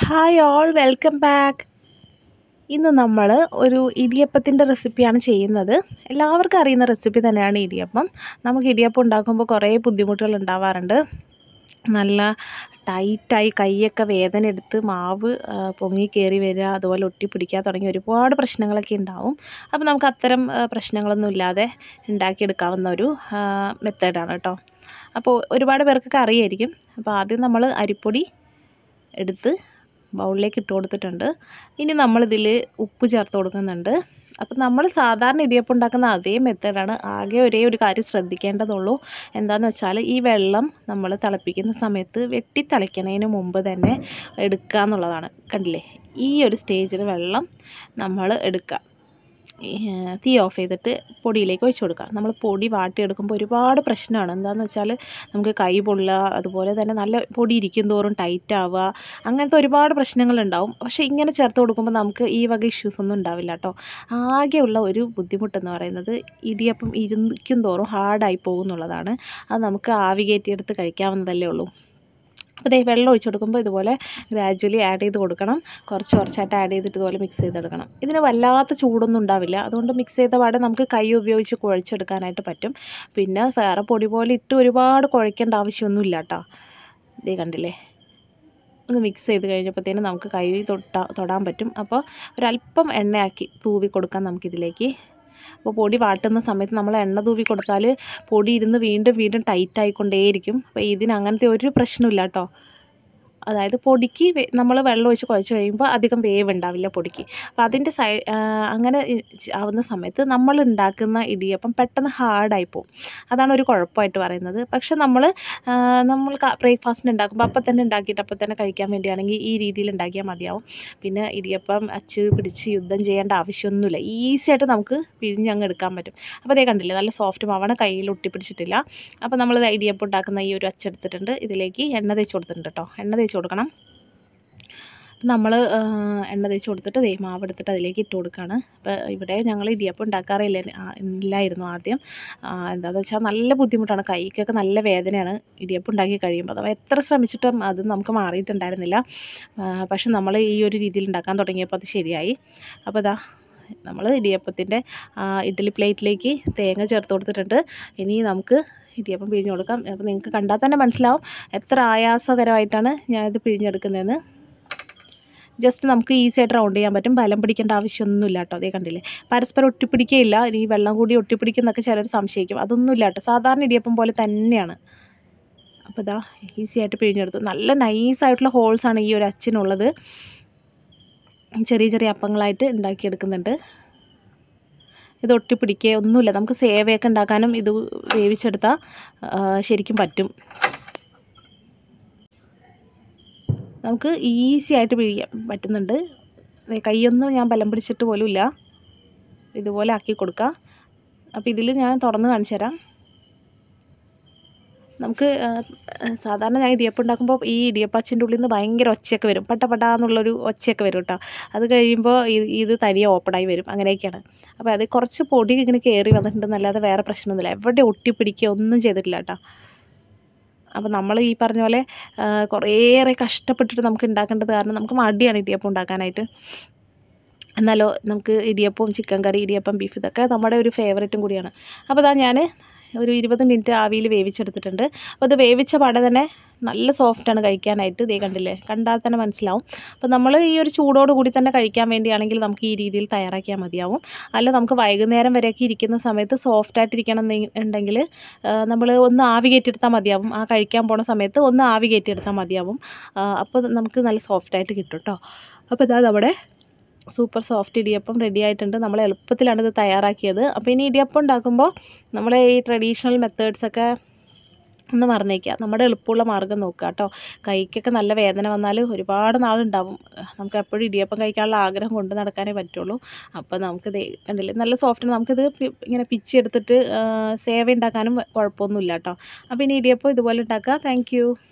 hi all welcome back ഇന്ന് നമ്മൾ ഒരു ഇടിയപ്പത്തിൻ്റെ റെസിപ്പിയാണ് ചെയ്യുന്നത് എല്ലാവർക്കും അറിയുന്ന റെസിപ്പി തന്നെയാണ് ഇടിയപ്പം നമുക്ക് ഇടിയപ്പം ഉണ്ടാക്കുമ്പോൾ കുറേ ബുദ്ധിമുട്ടുകൾ ഉണ്ടാവാറുണ്ട് നല്ല ടൈറ്റായി കൈയൊക്കെ വേദന എടുത്ത് മാവ് ആ, പൊങ്ങി കയറി വരിക അതുപോലെ ഒട്ടിപ്പിടിക്കുക തുടങ്ങി ഒരുപാട് പ്രശ്നങ്ങളൊക്കെ ഉണ്ടാവും അപ്പോൾ നമുക്ക് അത്തരം ആ, പ്രശ്നങ്ങളൊന്നും ഇല്ലാതെ ഉണ്ടാക്കിയെടുക്കാവുന്ന ഒരു മെത്തേഡാണ് കേട്ടോ അപ്പോൾ ഒരുപാട് പേർക്കൊക്കെ അറിയായിരിക്കും അപ്പോൾ ആദ്യം നമ്മൾ അരിപ്പൊടി എടുത്ത് ബൗളിലേക്ക് ഇട്ട് കൊടുത്തിട്ടുണ്ട് ഇനി നമ്മളിതിൽ ഉപ്പ് ചേർത്ത് കൊടുക്കുന്നുണ്ട് അപ്പം നമ്മൾ സാധാരണ ഇടിയപ്പം ഉണ്ടാക്കുന്ന അതേ മെത്തേഡാണ് ആകെ ഒരേ ഒരു കാര്യം ശ്രദ്ധിക്കേണ്ടതുള്ളൂ എന്താണെന്ന് വെച്ചാൽ ഈ വെള്ളം നമ്മൾ തിളപ്പിക്കുന്ന സമയത്ത് വെട്ടി തിളയ്ക്കുന്നതിന് മുമ്പ് തന്നെ എടുക്കുക എന്നുള്ളതാണ് കണ്ടില്ലേ ഈ ഒരു സ്റ്റേജിൽ വെള്ളം നമ്മൾ എടുക്കുക ഈ, ഏ, തീ ഓഫ് ചെയ്തിട്ട് പൊടിയിലേക്ക് ഒഴിച്ചു കൊടുക്കുക നമ്മൾ പൊടി വാട്ടിയെടുക്കുമ്പോൾ ഒരുപാട് പ്രശ്നമാണ് എന്താണെന്ന് വെച്ചാൽ നമുക്ക് കൈ പൊള്ളുക അതുപോലെ തന്നെ നല്ല പൊടി ഇരിക്കും തോറും ടൈറ്റ് ആവുക അങ്ങനത്തെ ഒരുപാട് പ്രശ്നങ്ങളുണ്ടാവും പക്ഷേ ഇങ്ങനെ ചേർത്ത് കൊടുക്കുമ്പോൾ നമുക്ക് ഈ വക ഇഷ്യൂസ് ഒന്നും ഉണ്ടാവില്ല കേട്ടോ ആകെയുള്ള ഒരു ബുദ്ധിമുട്ടെന്ന് പറയുന്നത് ഇടിയപ്പം ഇരിക്കും തോറും ഹാർഡായി പോകും എന്നുള്ളതാണ് അത് നമുക്ക് ആവി കയറ്റിയെടുത്ത് കഴിക്കാവുന്നതല്ലേ ഉള്ളൂ അപ്പോൾ ദേ വെള്ളം ഒഴിച്ച് കൊടുക്കുമ്പോൾ ഇതുപോലെ ഗ്രാജ്വലി ആഡ് ചെയ്ത് കൊടുക്കണം കുറച്ച് കുറച്ചായിട്ട് ആഡ് ചെയ്തിട്ട് ഇതുപോലെ മിക്സ് ചെയ്തെടുക്കണം ഇതിന് വല്ലാത്ത ചൂടൊന്നും ഉണ്ടാവില്ല അതുകൊണ്ട് മിക്സ് ചെയ്ത പാടെ നമുക്ക് കൈ ഉപയോഗിച്ച് കുഴച്ചെടുക്കാനായിട്ട് പറ്റും പിന്നെ വേറെ പൊടി പോലെ ഇട്ട് ഒരുപാട് കുഴക്കേണ്ട ആവശ്യമൊന്നുമില്ല കേട്ടോ ഇതേ കണ്ടില്ലേ ഒന്ന് മിക്സ് ചെയ്ത് കഴിഞ്ഞപ്പോഴത്തേനും നമുക്ക് കൈ തൊട്ടാ തൊടാൻ പറ്റും അപ്പോൾ ഒരല്പം എണ്ണയാക്കി തൂവി കൊടുക്കാം നമുക്കിതിലേക്ക് അപ്പോൾ പൊടി വാട്ടുന്ന സമയത്ത് നമ്മൾ എണ്ണ തൂവി കൊടുത്താൽ പൊടി ഇരുന്ന് വീണ്ടും വീണ്ടും ടൈറ്റ് ആയിക്കൊണ്ടേയിരിക്കും അപ്പോൾ ഇതിന് അങ്ങനത്തെ ഒരു പ്രശ്നമില്ല കേട്ടോ അതായത് പൊടിക്ക് നമ്മൾ വെള്ളം ഒഴിച്ച് കുഴച്ച് കഴിയുമ്പോൾ അധികം വേവ് ഉണ്ടാവില്ല പൊടിക്ക് അപ്പോൾ അതിൻ്റെ സൈ ആ, അങ്ങനെ ഇ- ച് ആവുന്ന സമയത്ത് നമ്മൾ ഉണ്ടാക്കുന്ന ഇടിയപ്പം പെട്ടെന്ന് ഹാർഡായി പോകും അതാണ് ഒരു കുഴപ്പമായിട്ട് പറയുന്നത് പക്ഷെ നമ്മൾ നമ്മൾ ബ്രേക്ക്ഫാസ്റ്റിന് ഉണ്ടാക്കുമ്പോൾ അപ്പം തന്നെ ഉണ്ടാക്കിയിട്ട് അപ്പം തന്നെ കഴിക്കാൻ വേണ്ടിയാണെങ്കിൽ ഈ രീതിയിൽ ഉണ്ടാക്കിയാൽ മതിയാവും പിന്നെ ഇടിയപ്പം അച്ച് പിടിച്ച് യുദ്ധം ചെയ്യേണ്ട ആവശ്യമൊന്നുമില്ല ഈസി ആയിട്ട് നമുക്ക് പിഴിഞ്ഞങ്ങ് എടുക്കാൻ പറ്റും അപ്പോൾ അതേ കണ്ടില്ലേ നല്ല സോഫ്റ്റ് മാവാണ് കയ്യിൽ ഒട്ടിപ്പിടിച്ചിട്ടില്ല അപ്പോൾ നമ്മൾ ഇടിയപ്പം ഉണ്ടാക്കുന്ന ഈ ഒരു അച്ചെടുത്തിട്ടുണ്ട് ഇതിലേക്ക് എണ്ണ തേച്ച് കൊടുത്തിട്ടുണ്ട് കേട്ടോ എണ്ണ തേച്ച് കൊടുക്കണം നമ്മൾ എണ്ണ തേച്ച് കൊടുത്തിട്ട് ദേ മാവ് എടുത്തിട്ട് അതിലേക്ക് ഇട്ട് കൊടുക്കുകയാണ് അപ്പോൾ ഇവിടെ ഞങ്ങൾ ഇടിയപ്പം ഉണ്ടാക്കാറില്ല ആ, ഇല്ലായിരുന്നു ആദ്യം ആ, എന്താണെന്ന് വെച്ചാൽ നല്ല ബുദ്ധിമുട്ടാണ് കൈക്കൊക്കെ നല്ല വേദനയാണ് ഇടിയപ്പം ഉണ്ടാക്കി കഴിയുമ്പോൾ അഥവാ എത്ര ശ്രമിച്ചിട്ടും അത് നമുക്ക് മാറിയിട്ടുണ്ടായിരുന്നില്ല ആ, പക്ഷെ നമ്മൾ ഈ ഒരു രീതിയിൽ ഉണ്ടാക്കാൻ തുടങ്ങിയപ്പോൾ അത് ശരിയായി അപ്പോൾ ഇതാ നമ്മൾ ഇടിയപ്പത്തിൻ്റെ ഇഡ്ഡലി പ്ലേറ്റിലേക്ക് തേങ്ങ ചേർത്ത് കൊടുത്തിട്ടുണ്ട് ഇനി നമുക്ക് ഇടിയപ്പം പിഴിഞ്ഞ് കൊടുക്കാം അപ്പോൾ നിങ്ങൾക്ക് കണ്ടാൽ തന്നെ മനസ്സിലാവും എത്ര ആയാസകരമായിട്ടാണ് ഞാനിത് പിഴിഞ്ഞെടുക്കുന്നതെന്ന് ജസ്റ്റ് നമുക്ക് ഈസി ആയിട്ട് റൗണ്ട് ചെയ്യാൻ പറ്റും ബലം പിടിക്കേണ്ട ആവശ്യമൊന്നുമില്ല കേട്ടോ അതേ കണ്ടില്ലേ പരസ്പരം ഒട്ടിപ്പിടിക്കുകയില്ല ഇനി ഈ വെള്ളം കൂടി ഒട്ടിപ്പിടിക്കുന്നൊക്കെ ചിലർ സംശയിക്കും അതൊന്നുമില്ല കേട്ടോ സാധാരണ ഇടിയപ്പം പോലെ തന്നെയാണ് അപ്പോൾ ഇതാ ഈസി ആയിട്ട് പിഴിഞ്ഞെടുത്തു നല്ല നൈസായിട്ടുള്ള ഹോൾസാണ് ഈ ഒരു അച്ചിനുള്ളത് ചെറിയ ചെറിയ അപ്പങ്ങളായിട്ട് ഉണ്ടാക്കിയെടുക്കുന്നുണ്ട് ഇത് ഒട്ടിപ്പിടിക്കുക ഒന്നുമില്ല നമുക്ക് സേവയൊക്കെ ഉണ്ടാക്കാനും ഇത് വേവിച്ചെടുത്താൽ ആ, ശരിക്കും പറ്റും നമുക്ക് ഈസി ആയിട്ട് പിഴിയാൻ പറ്റുന്നുണ്ട് ദേ കൈയൊന്നും ഞാൻ ബലം പിടിച്ചിട്ട് പോലും ഇല്ല ഇതുപോലെ ആക്കി കൊടുക്കുക അപ്പോൾ ഇതിൽ ഞാൻ തുറന്ന് കാണിച്ചു തരാം നമുക്ക് ആ, സാധാരണ ഞാൻ ഇടിയപ്പം ഉണ്ടാക്കുമ്പോൾ ഈ ഇടിയപ്പച്ചിൻ്റെ ഉള്ളിൽ നിന്ന് ഭയങ്കര ഒച്ചയൊക്കെ വരും പട്ട പട്ടാ എന്നുള്ളൊരു ഒച്ചയൊക്കെ വരും കേട്ടോ അത് കഴിയുമ്പോൾ ഇത് ഇത് തനിയെ ഓപ്പണായി വരും അങ്ങനെയൊക്കെയാണ് അപ്പോൾ അത് കുറച്ച് പൊടി ഇങ്ങനെ കയറി വന്നിട്ടുണ്ടെന്നല്ലാതെ വേറെ പ്രശ്നമൊന്നുമില്ല എവിടെ ഒട്ടിപ്പിടിക്കുക ഒന്നും ചെയ്തിട്ടില്ല കേട്ടോ അപ്പോൾ നമ്മൾ ഈ പറഞ്ഞ പോലെ ആ, കുറേയേറെ കഷ്ടപ്പെട്ടിട്ട് നമുക്ക് ഉണ്ടാക്കേണ്ടത് കാരണം നമുക്ക് മടിയാണ് ഇടിയപ്പം ഉണ്ടാക്കാനായിട്ട് എന്നാലോ നമുക്ക് ഇടിയപ്പവും ചിക്കൻ കറി ഇടിയപ്പം ബീഫ് ഇതൊക്കെ നമ്മുടെ ഒരു ഫേവറേറ്റും കൂടിയാണ് അപ്പോൾ ഇതാ ഞാൻ ഒരു ഇരുപത് മിനിറ്റ് ആവിയിൽ വേവിച്ചെടുത്തിട്ടുണ്ട് അപ്പോൾ ഇത് വേവിച്ച പാടെ തന്നെ നല്ല സോഫ്റ്റാണ് കഴിക്കാനായിട്ട് ഇതേ കണ്ടില്ലേ കണ്ടാൽ തന്നെ മനസ്സിലാവും അപ്പോൾ നമ്മൾ ഈ ഒരു ചൂടോട് കൂടി തന്നെ കഴിക്കാൻ വേണ്ടിയാണെങ്കിൽ നമുക്ക് ഈ രീതിയിൽ തയ്യാറാക്കിയാൽ മതിയാവും അല്ല നമുക്ക് വൈകുന്നേരം വരെയൊക്കെ ഇരിക്കുന്ന സമയത്ത് സോഫ്റ്റായിട്ടിരിക്കണം എന്ന് ഉണ്ടെങ്കിൽ നമ്മൾ ഒന്ന് ആവി കയറ്റിയെടുത്താൽ മതിയാവും ആ കഴിക്കാൻ പോണ സമയത്ത് ഒന്ന് ആവി കയറ്റിയെടുത്താൽ മതിയാവും അപ്പോൾ നമുക്ക് നല്ല സോഫ്റ്റായിട്ട് കിട്ടും കേട്ടോ അപ്പോൾ ഇതാ നമ്മുടെ സൂപ്പർ സോഫ്റ്റ് ഇടിയപ്പം റെഡി ആയിട്ടുണ്ട് നമ്മൾ എളുപ്പത്തിലാണ് ഇത് തയ്യാറാക്കിയത് അപ്പോൾ ഇനി ഇടിയപ്പം ഉണ്ടാക്കുമ്പോൾ നമ്മുടെ ഈ ട്രഡീഷണൽ മെത്തേഡ്സൊക്കെ ഒന്ന് മറന്നേക്കുക നമ്മുടെ എളുപ്പമുള്ള മാർഗ്ഗം നോക്കുക കേട്ടോ കൈക്കൊക്കെ നല്ല വേദന വന്നാൽ ഒരുപാട് നാളുണ്ടാവും നമുക്ക് എപ്പോഴും ഇടിയപ്പം കഴിക്കാനുള്ള ആഗ്രഹം കൊണ്ട് നടക്കാനേ പറ്റുള്ളൂ അപ്പോൾ നമുക്ക് ദേ കണ്ടില്ലേ നല്ല സോഫ്റ്റ് നമുക്കിത് പി- ഇങ്ങനെ പിച്ചെടുത്തിട്ട് സേവ ഉണ്ടാക്കാനും കുഴപ്പമൊന്നുമില്ല കേട്ടോ അപ്പോൾ ഇനി ഇടിയപ്പം ഇതുപോലെ ഉണ്ടാക്കുക താങ്ക്